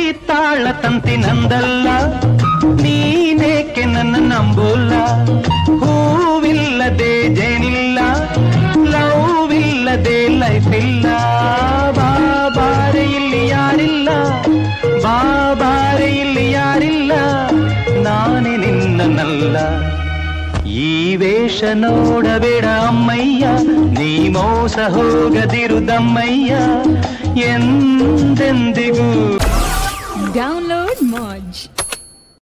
ತಾಳ ತಂತಿ ನಂದಲ್ಲ ನೀನೇಕೆ ನನ್ನ ನಂಬೋಲ್ಲ ಹೂವಿಲ್ಲದೆ ಜೇನಿಲ್ಲ ಲವ್ ಇಲ್ಲದೆ ಲೈಫ್ ಇಲ್ಲ ಬಾಬಾರೆ ಇಲ್ಲಿ ಯಾರಿಲ್ಲ ಬಾಬಾರೆ ಇಲ್ಲಿ ಯಾರಿಲ್ಲ ನಾನೇ ನಿನ್ನನಲ್ಲ ಈ ವೇಷ ನೋಡಬೇಡ ಅಮ್ಮಯ್ಯ ನೀ ಮೋಸ ಹೋಗದಿರುದಮ್ಮಯ್ಯ ಎಂದೆಂದಿಗೂ Download Moj.